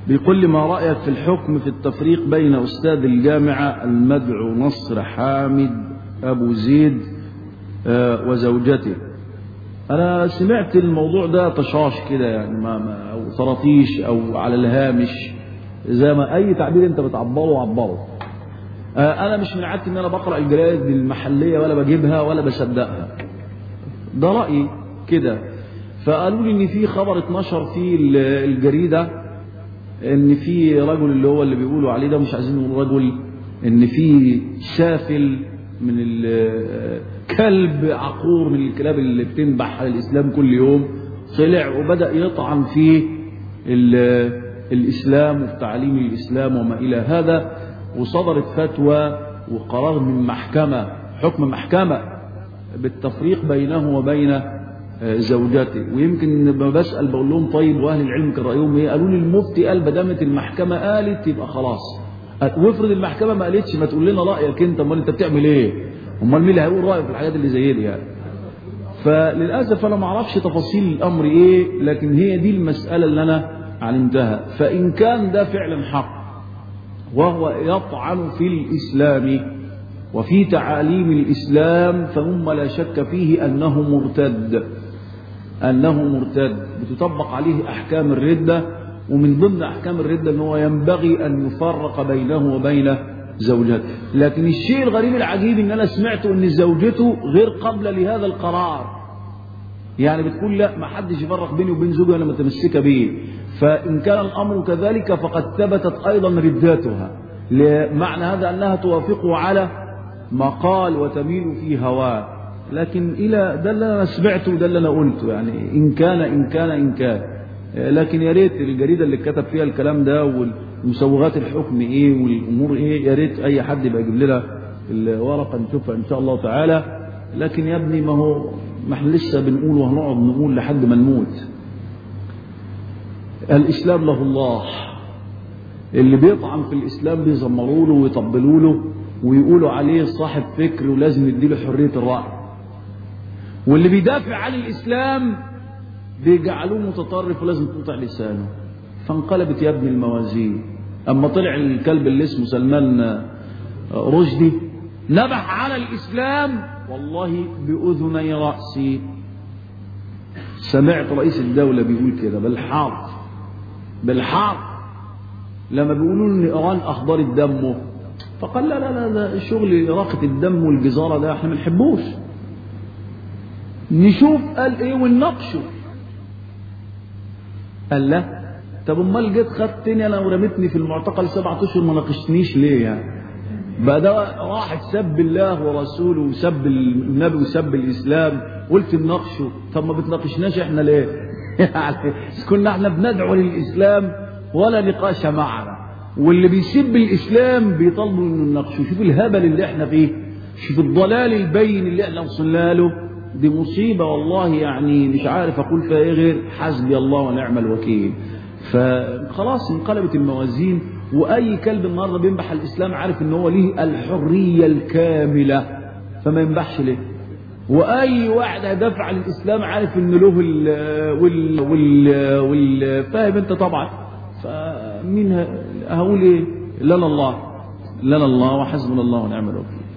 بيقول لي ما رأيك في الحكم في التفريق بين أستاذ الجامعة المدعو نصر حامد أبو زيد آه، وزوجته أنا سمعت الموضوع ده طشاش كده يعني ما ما أو طراطيش أو على الهامش زي ما أي تعبير أنت بتعبره عبره آه، أنا مش من عادتي إن أنا بقرأ الجرايد المحلية ولا بجيبها ولا بصدقها ده رأيي كده فقالوا لي إن في خبر اتنشر في ال- الجريدة إن في رجل اللي هو اللي بيقولوا عليه ده مش عايزين نقول رجل إن في سافل من ال- كلب عقور من الكلاب اللي بتنبح على الإسلام كل يوم طلع وبدأ يطعن في ال- الإسلام وفي تعليم الإسلام وما إلى هذا وصدرت فتوى وقرار من محكمة حكم محكمة بالتفريق بينه وبين آه، زوجته ويمكن لما بسأل بقول لهم طيب وأهل العلم كان رأيهم إيه قالوا لي المفتي قال ما دامت المحكمة قالت يبقى خلاص آه، وافرض المحكمة ما قالتش ما تقول لنا رأيك أنت أمال أنت بتعمل إيه أمال مين اللي هيقول رأيه في الحاجات اللي زي دي يعني فللأسف أنا ما أعرفش تفاصيل الأمر إيه لكن هي دي المسألة اللي أنا علمتها فإن كان ده فعلا حق وهو يطعن في الإسلام وفي تعاليم الإسلام فهم لا شك فيه أنه مرتد أنه مرتد بتطبق عليه أحكام الردة ومن ضمن أحكام الردة أنه ينبغي أن يفرق بينه وبين زوجته لكن الشيء الغريب العجيب أن أنا سمعت أن زوجته غير قبل لهذا القرار يعني بتقول لا ما حدش يفرق بيني وبين زوجها انا متمسكه بيه فان كان الامر كذلك فقد ثبتت ايضا رداتها لمعنى هذا انها توافقه على ما قال وتميل في هواه لكن الى ده اللي انا سمعته وده اللي انا قلته يعني ان كان ان كان ان كان لكن يا ريت الجريده اللي كتب فيها الكلام ده والمسوغات الحكم ايه والامور ايه يا ريت اي حد يبقى يجيب لنا الورقه نشوفها ان شاء الله تعالى لكن يا ابني ما هو ما احنا لسه بنقول وهنقعد نقول لحد ما نموت الاسلام له الله اللي بيطعن في الاسلام بيزمروا له ويطبلوا له ويقولوا عليه صاحب فكر ولازم نديله حريه الراي واللي بيدافع عن الاسلام بيجعلوه متطرف ولازم تقطع لسانه فانقلبت يا ابني الموازين اما طلع الكلب اللي اسمه سلمان رشدي نبح على الاسلام والله باذني راسي سمعت رئيس الدوله بيقول كده بالحرف بالحرف لما بيقولوا ان ايران اخبرت دمه فقال لا لا لا ده شغل إراقة الدم والجزارة ده احنا ما نحبوش نشوف قال ايه ونناقشه قال لا طب امال جيت خدتني انا ورمتني في المعتقل سبعة اشهر ما ناقشتنيش ليه يعني بقى ده واحد سب الله ورسوله وسب النبي وسب الاسلام قلت نناقشه طب ما بتناقشناش احنا ليه يعني كنا احنا بندعو للاسلام ولا نقاش معنا واللي بيسب الاسلام بيطالبوا انه نناقشه شوف الهبل اللي احنا فيه شوف الضلال البين اللي احنا وصلنا له دي مصيبه والله يعني مش عارف اقول فيها ايه غير حسبي الله ونعم الوكيل فخلاص انقلبت الموازين واي كلب النهارده بينبح الاسلام عارف ان هو ليه الحريه الكامله فما ينبحش ليه واي واحد هيدافع عن الاسلام عارف ان له ال وال وال وال فاهم انت طبعا فمين ه- هقول ايه لنا الله لنا الله وحسبنا الله ونعم الوكيل